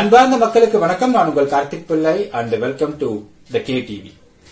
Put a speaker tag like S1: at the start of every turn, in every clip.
S1: அன்பார்ந்த மக்களுக்கு வணக்கம் நான் உங்கள் Karthik Pillai and welcome to the K TV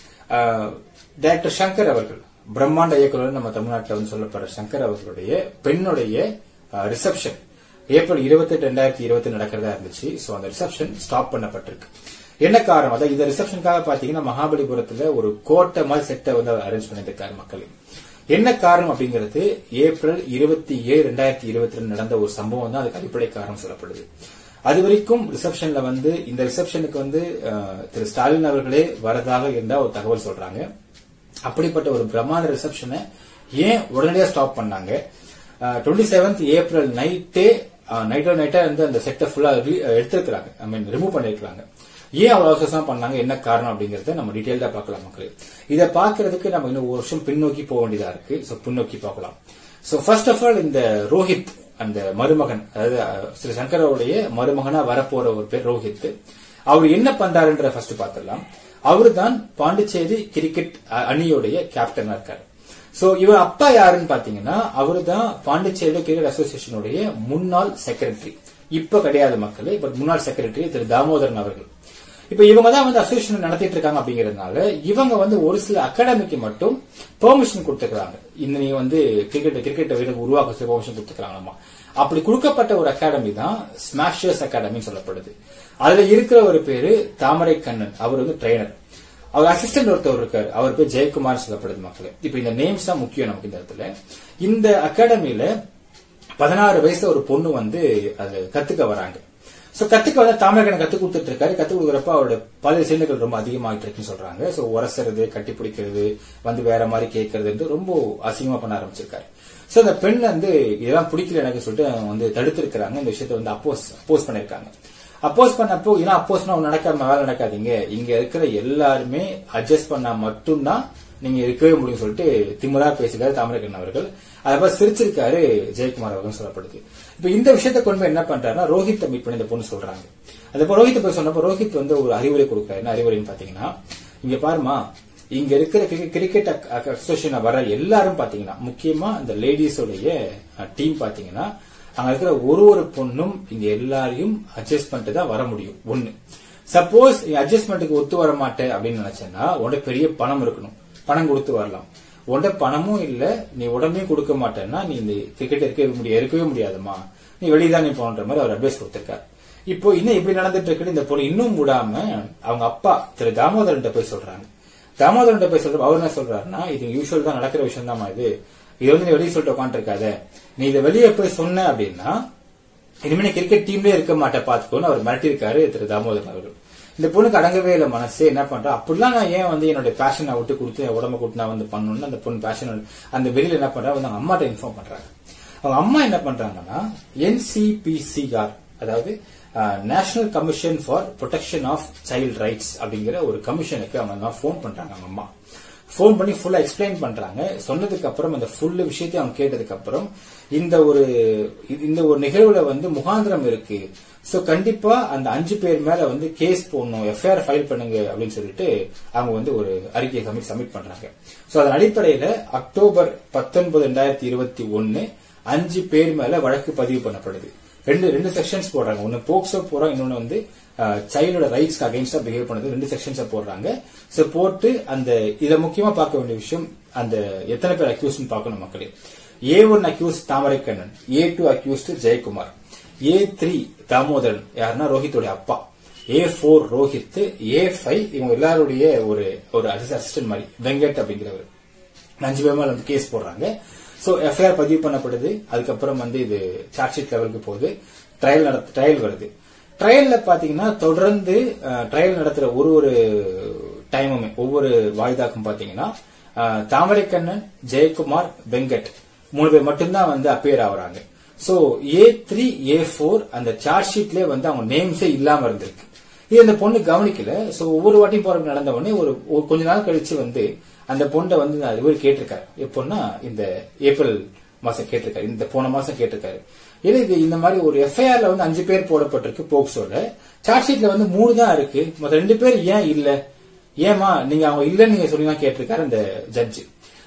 S1: director Shankar அவர்கள் பிரம்மாண்ட இயக்குனர் நம்ம தமிழ்நாட்டில் வந்து சொல்லப்படுற சங்கர் அவர்களுடைய பெண்ணுடைய ரிசப்ஷன் ஏப்ரல் இருபத்தி எட்டு ரெண்டாயிரத்தி இருபத்தி நடக்கிறதா இருந்துச்சு சோ அந்த ரிசப்ஷன் ஸ்டாப் பண்ணப்பட்டிருக்கு என்ன காரணம் அதாவது இந்த ரிசப்ஷனுக்காக பாத்தீங்கன்னா மகாபலிபுரத்துல ஒரு கோட்டை மாதிரி செட்டை வந்து அரேஞ்ச் பண்ணிருக்காரு மக்கள் என்ன காரணம் அப்படிங்கிறது ஏப்ரல் இருபத்தி ஏழு ரெண்டாயிரத்தி இருபத்தி ரெண்டு நடந்த ஒரு சம்பவம் தான் அதுக்கு அடிப்படை காரணம் சொல்லப்படுது அது வரைக்கும் ரிசப்ஷன்ல வந்து இந்த ரிசப்ஷனுக்கு வந்து அஹ், திரு ஸ்டாலின் அவர்களே வரதாக இருந்தா ஒரு தகவல் சொல்றாங்க அப்படிப்பட்ட ஒரு பிரம்மாண்ட ரிசப்ஷனை ஏன் உடனடியா ஸ்டாப் பண்ணாங்க டுவெண்ட்டி செவன்த் ஏப்ரல் நைட்டே நைட்டோ நைட்டா வந்து அந்த செட்டை ஃபுல்லா எடுத்திருக்கிறாங்க ஐ மீன் ரிமூவ் பண்ணிருக்காங்க ஏன் அவ்வளவு அவசரமா பண்ணாங்க என்ன காரணம் அப்படிங்கறத நம்ம டீடைல்டா பார்க்கலாம் மக்களே இதை பார்க்கறதுக்கு நம்ம இன்னும் ஒரு வருஷம் பின்னோக்கி போக வேண்டியதா இருக்கு சோ பின்னோக்கி பார்க்கலாம் சோ ஃபர்ஸ்ட் ஆஃப் ஆல் இந்த ரோஹித் அந்த மருமகன் அதாவது அஹ், ஸ்ரீ சங்கரோடைய மருமகனா வரப்போற ஒரு பேர் ரோஹித் அவர் என்ன பண்றாருன்ற ஃபர்ஸ்ட் பார்த்துடலாம் அவரு தான் பாண்டிச்சேரி கிரிக்கெட் அ- அணியோடைய கேப்டனா இருக்காரு சோ இவர் அப்பா யாருன்னு பாத்தீங்கன்னா அவரு தான் பாண்டிச்சேரி கிரிக்கெட் அசோசியேஷனுடைய முன்னாள் செக்ரட்டரி இப்ப கிடையாது மக்களே பட் முன்னாள் செக்ரட்டரி திரு தாமோதரன் அவர்கள் இப்ப இவங்க தான் வந்து அசோசியேஷன் நடத்திட்டு இருக்காங்க அப்படிங்கறதுனால இவங்க வந்து ஒரு சில அகாடமிக்கு மட்டும் பெர்மிஷன் கொடுத்துருக்காங்க இந்த நீங்க வந்து கிரிக்கெட் கிரிக்கெட் வீரர் உருவாக்க பெர்மிஷன் கொடுத்துருக்காங்களாமா அப்படி கொடுக்கப்பட்ட ஒரு அகாடமி தான் ஸ்மாஷர்ஸ் அகாடமின்னு சொல்லப்படுது அதுல இருக்கிற ஒரு பேரு தாமரை கண்ணன் அவர் வந்து ட்ரெயினர் அவர் அசிஸ்டன்ட் ஒருத்தவர் இருக்காரு அவர் பேர் ஜெயக்குமார் சொல்லப்படுது மக்களே இப்ப இந்த நேம்ஸ் தான் முக்கியம் நமக்கு இந்த இடத்துல இந்த அகாடமியில பதினாறு வயசுல ஒரு பொண்ணு வந்து அது கத்துக்க வராங்க சோ கத்துக்க வந்து தாமிரகனை கத்து கொடுத்துட்டு இருக்காரு கத்து கொடுக்குறப்ப அவரோட பல சின்னங்கள் ரொம்ப அதிகமாயிட்டு இருக்குன்னு சொல்றாங்க சோ உரசுறது கட்டி பிடிக்கிறது வந்து வேற மாதிரி கேட்கறது ரொம்ப அசிங்கமா பண்ண ஆரம்பிச்சிருக்காரு சோ அந்த பெண் வந்து இதெல்லாம் பிடிக்கல எனக்கு சொல்லிட்டு அவங்க வந்து தடுத்திருக்கிறாங்க இந்த விஷயத்தை வந்து அப்போஸ் அப்போஸ் பண்ணிருக்காங்க அப்போஸ் பண்ணப்போ ஏன்னா அப்போஸ்னா நடக்காம வேலை நடக்காதீங்க இங்க இருக்கிற எல்லாருமே அட்ஜஸ்ட் பண்ணா மட்டும்தான் நீங்க இருக்கவே முடியும் சொல்லிட்டு திமுறா பேசிட்டாரு தாமரகன் அவர்கள் அதப்ப சிரிச்சிருக்காரு ஜெயக்குமார் அவர்கள் சொல்லப்படுது இப்ப இந்த விஷயத்தை கொண்டு போய் என்ன பண்றாருன்னா ரோஹித் மீட் பண்ணி இந்த பொண்ணு சொல்றாங்க அதப்போ ரோஹித் போய் சொன்னப்போ ரோஹித் வந்து ஒரு அறிவுரை கொடுக்குறாரு என்ன அறிவுரைன்னு பாத்தீங்கன்னா இங்க பாருமா இங்க இருக்கிற கிரிக்கெட் கிரிக்கெட் அசோசியேஷன் வர எல்லாரும் பாத்தீங்கன்னா முக்கியமா இந்த லேடிஸோடைய டீம் பாத்தீங்கன்னா அங்க இருக்கிற ஒரு ஒரு பொண்ணும் இங்க எல்லாரையும் அட்ஜஸ்ட் பண்ணிட்டு தான் வர முடியும் ஒண்ணு சப்போஸ் நீ அட்ஜஸ்ட்மெண்ட்டுக்கு ஒத்து வர மாட்டே அப்படின்னு நினைச்சேன்னா உன்கிட்ட பெரிய பணம் இருக்கணும் பணம் கொடுத்து வரலாம் உன்கிட்ட பணமும் இல்ல நீ உடம்பையும் கொடுக்க மாட்டேன்னா நீ இந்த கிரிக்கெட் இருக்கவே முடியாது இருக்கவே முடியாதுமா நீ வெளியதான் நீ போன்ற மாதிரி அவர் அட்வைஸ் கொடுத்திருக்காரு இப்போ இன்னும் இப்படி நடந்துட்டு இருக்குன்னு இந்த பொண்ணு இன்னும் விடாம அவங்க அப்பா திரு தாமோதரன் போய் சொல்றாங்க தாமோதரன் போய் சொல்ற அவர் என்ன சொல்றாருன்னா இது யூஸ்வல் தான் நடக்கிற விஷயம் தான் இது இது வந்து நீ வெளியே சொல்லிட்டு உட்காந்துருக்காத நீ இதை வெளியே போய் சொன்ன அப்படின்னா இனிமே நீ கிரிக்கெட் டீம்லயே இருக்க மாட்டே பாத்துக்கோன்னு அவர் மிரட்டியிருக்காரு திரு தாமோதரன் அவர்கள் இந்த பொண்ணுக்கு அடங்கவே இல்லை மனசு என்ன பண்றா அப்படிலாம் நான் ஏன் வந்து என்னோட பேஷனை விட்டு கொடுத்து என் உடம்ப கொடுத்து நான் வந்து பண்ணணும்னு அந்த பொண்ணு பேஷன் அந்த வெளியில என்ன பண்றா வந்து அவங்க அம்மாட்ட இன்ஃபார்ம் பண்றாங்க அவங்க அம்மா என்ன பண்றாங்கன்னா என்சிபிசிஆர் அதாவது national commission for protection of child rights அப்படிங்கிற ஒரு கமிஷனுக்கு அவங்க ஃபோன் பண்றாங்க அவங்க அம்மா ஃபோன் பண்ணி ஃபுல்லா எக்ஸ்பிளைன் பண்றாங்க சொன்னதுக்கு அப்புறம் அந்த ஃபுல் விஷயத்தையும் அவங்க கேட்டதுக்கு அப்புறம் இந்த ஒரு இது- இந்த ஒரு நிகழ்வுல வந்து முகாந்திரம் இருக்கு சோ கண்டிப்பா அந்த அஞ்சு பேர் மேல வந்து கேஸ் போடணும் எஃப்ஐஆர் ஃபைல் பண்ணுங்க அப்படின்னு சொல்லிட்டு அவங்க வந்து ஒரு அறிக்கையை சப்மிட் சப்மிட் பண்றாங்க சோ அதன் அடிப்படையில அக்டோபர் பத்தொன்பது ரெண்டாயிரத்தி இருபத்தி ஒன்னு அஞ்சு பேர் மேல வழக்கு பதிவு பண்ணப்படுது ரெண்டு ரெண்டு செக்ஷன்ஸ் போடுறாங்க ஒன்னு போக்சோ போறாங்க இன்னொன்னு வந்து சைல்டோட ரைட்ஸ்க்கு அகைன்ஸ்டா பிஹேவ் பண்ணது ரெண்டு செக்ஷன்ஸ் போடுறாங்க சோ போட்டு அந்த இத முக்கியமா பார்க்க வேண்டிய விஷயம் அந்த எத்தனை பேர் அக்யூஸ்ட் பார்க்கணும் மக்களே A one accused Thamaraikannan A two accused Jayakumar A three Thamodharan யாருன்னா ரோஹித்தோட அப்பா A four Rohit A five இவங்க எல்லாருடைய ஒரு ஒரு அசிஸ்டன்ட் மாதிரி வெங்கட் அப்படிங்கிறவர் அஞ்சு பேர் மேல வந்து கேஸ் போடுறாங்க சோ எஃப்ஐஆர் பதிவு பண்ணப்படுது அதுக்கப்புறம் வந்து இது சார்ஜ் ஷீட் லெவலுக்கு போகுது ட்ரையல் ட்ரையல் வருது ட்ரையல்ல பாத்தீங்கன்னா தொடர்ந்து ட்ரையல் நடத்துற ஒரு ஒரு டைமுமே ஒவ்வொரு வாய்தாக்கும் பாத்தீங்கன்னா அஹ், தாமரைக்கண்ணன் ஜெயக்குமார் வெங்கட் மூணு பேர் மட்டும்தான் வந்து அப்பியர் ஆகுறாங்க so A three A four அந்த சார்ஜ் ஷீட்லயே வந்து அவங்க நேம்ஸே இல்லாம இருந்திருக்கு இது அந்த பொண்ணு கவனிக்கல சோ ஒவ்வொரு வாட்டியும் போறது நடந்த உடனே ஒரு ஒரு கொஞ்ச நாள் கழிச்சு வந்து அந்த பொண்ணை வந்து நான் இவர் கேட்டிருக்காரு எப்போன்னா இந்த ஏப்ரல் மாசம் கேட்டிருக்காரு இந்த போன மாசம் கேட்டிருக்காரு இது இது இந்த மாதிரி ஒரு எஃப்ஐஆர்ல வந்து அஞ்சு பேர் போடப்பட்டிருக்கு போக்சோல சார்ஜ் ஷீட்ல வந்து மூணு தான் இருக்கு மொத்தம் ரெண்டு பேர் ஏன் இல்ல ஏமா நீங்க அவங்க இல்லன்னு நீங்க சொல்லி தான் கேட்டிருக்காரு அந்த ஜட்ஜ்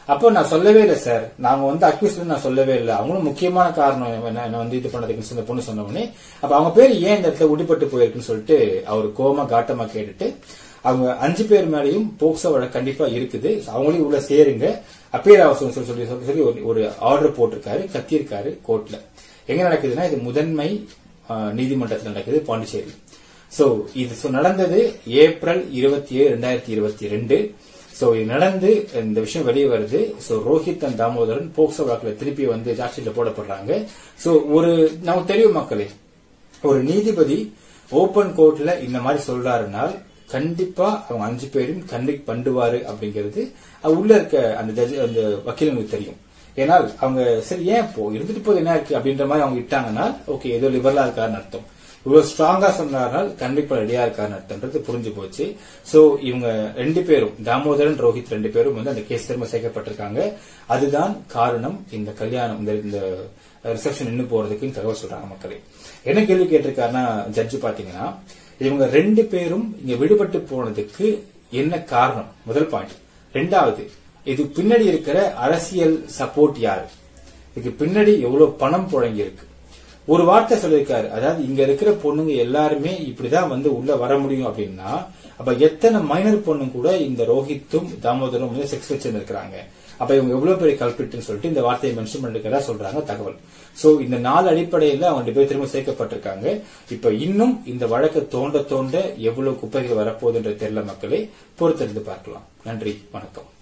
S1: அப்போ நான் சொல்லவே இல்லை சார் நாங்க வந்து அக்யூஸ் நான் சொல்லவே இல்லை அவங்களும் முக்கியமான காரணம் என்ன என்ன வந்து இது பண்ணதுக்குன்னு சொன்ன பொண்ணு சொன்ன உடனே அப்ப அவங்க பேர் ஏன் இந்த இடத்துல உடிப்பட்டு போயிருக்குன்னு சொல்லிட்டு அவர் கோமா காட்டமா கேட்டுட்டு அவங்க அஞ்சு பேர் மேலேயும் போக்சோ வழக்கு கண்டிப்பா இருக்குது அவங்களையும் உள்ள சேருங்க அப்பீர் அவசரம் சொல்லி சொல்லி சொல்லி சொல்லி ஒரு- ஒரு ஆர்டர் போட்டிருக்காரு கத்தியிருக்காரு கோர்ட்ல எங்க நடக்குதுன்னா இது முதன்மை ஆஹ், நீதிமன்றத்தில் நடக்குது பாண்டிச்சேரி சோ இது so நடந்தது ஏப்ரல் இருபத்தி ஏழு ரெண்டாயிரத்தி இருபத்தி ரெண்டு சோ இது நடந்து இந்த விஷயம் வெளியே வருது so Rohit and Thamodharan POCSO வழக்குல திருப்பி வந்து சார்ஜ் ஷீட்ல போடப்படுறாங்க சோ ஒரு நமக்கு தெரியும் மக்களே ஒரு நீதிபதி ஓபன் கோர்ட்ல இந்த மாதிரி சொல்றாருனால் கண்டிப்பா அவங்க அஞ்சு பேரும் கன்விக்ட் பண்ணுவாரு அப்படிங்கிறது அது உள்ள இருக்க அந்த ஜட்ஜ் அந்த வக்கீலுங்களுக்கு தெரியும் ஏனால் அவங்க சரி ஏன் போ இருந்துட்டு போது என்ன இருக்கு அப்படின்ற மாதிரி அவங்க இட்டாங்கன்னா ஓகே ஏதோ லிபரலா இருக்காருன்னு அர்த்தம் இவ்வளவு ஸ்ட்ராங்கா சொன்னார்கள் கண்டிப்பா ரெடியா இருக்காருன்னு அர்த்தம்ன்றது புரிஞ்சு போச்சு சோ இவங்க ரெண்டு பேரும் தாமோதரன் ரோஹித் ரெண்டு பேரும் வந்து அந்த கேஸ் திரும்ப சேர்க்கப்பட்டிருக்காங்க அதுதான் காரணம் இந்த கல்யாணம் இந்த இந்த ரிசப்ஷன் நின்னு போறதுக்கு தகவல் சொல்றாங்க மக்களே என்ன கேள்வி கேட்டிருக்காருன்னா ஜட்ஜ் பாத்தீங்கன்னா இவங்க ரெண்டு பேரும் இங்க விடுபட்டு போனதுக்கு என்ன காரணம் முதல் பாயிண்ட் ரெண்டாவது இது பின்னாடி இருக்கிற அரசியல் சப்போர்ட் யாரு இதுக்கு பின்னாடி எவ்வளவு பணம் புழங்கி இருக்கு ஒரு வார்த்தை சொல்லியிருக்காரு அதாவது இங்க இருக்கிற பொண்ணுங்க எல்லாருமே இப்படிதான் வந்து உள்ள வர முடியும் அப்படின்னா அப்ப எத்தனை மைனர் பொண்ணுங்க கூட இந்த ரோஹித்தும் தாமோதரும் வந்து செக்ஸ் வச்சிருந்திருக்காங்க அப்ப இவங்க எவ்வளவு பெரிய கல்பிட்னு சொல்லிட்டு இந்த வார்த்தையை மென்ஷன் பண்ணிருக்கிறதா சொல்றாங்க தகவல் சோ இந்த நாலு அடிப்படையில அவங்க ரெண்டு பேர் திரும்ப சேர்க்கப்பட்டிருக்காங்க இப்ப இன்னும் இந்த வழக்கை தோண்ட தோண்ட எவ்வளவு குப்பைகள் வரப்போகுதுன்ற தெரியல மக்களே பொறுத்திருந்து பார்க்கலாம் நன்றி வணக்கம்